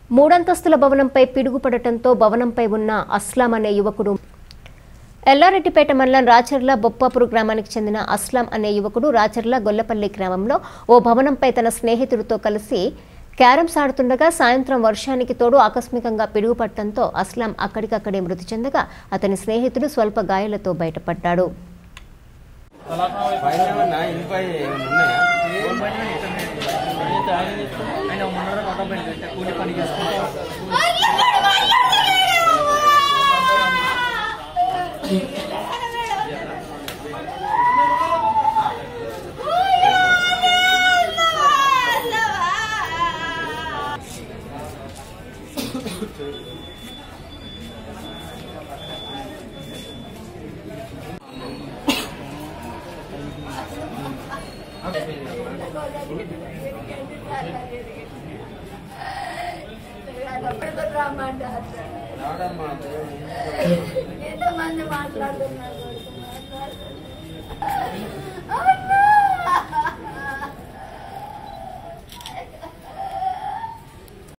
మూడంతస్తుల భవనంపై పిడుగుపడటంతో భవనంపై ఉన్న అస్లాం అనే యువకుడు ఎల్లారెడ్డిపేట మండలం రాచర్ల బొప్పాపురు గ్రామానికి చెందిన అస్లాం అనే యువకుడు రాచర్ల గొల్లపల్లి గ్రామంలో ఓ భవనంపై తన స్నేహితుడితో కలిసి క్యారమ్స్ ఆడుతుండగా సాయంత్రం వర్షానికి తోడు ఆకస్మికంగా పిడుగుపడటంతో అస్లాం అక్కడికక్కడే మృతి చెందగా అతని స్నేహితుడు స్వల్ప గాయాలతో బయటపడ్డాడు పైన ఏమన్నా ఇంపై ఏమన్నా ఉన్నాయా ఆయన ముందర ఒక బయట కూలి పని చేసుకుంటాం రాడమ్మా ఎంతమంది మాట్లాడుతున్నారు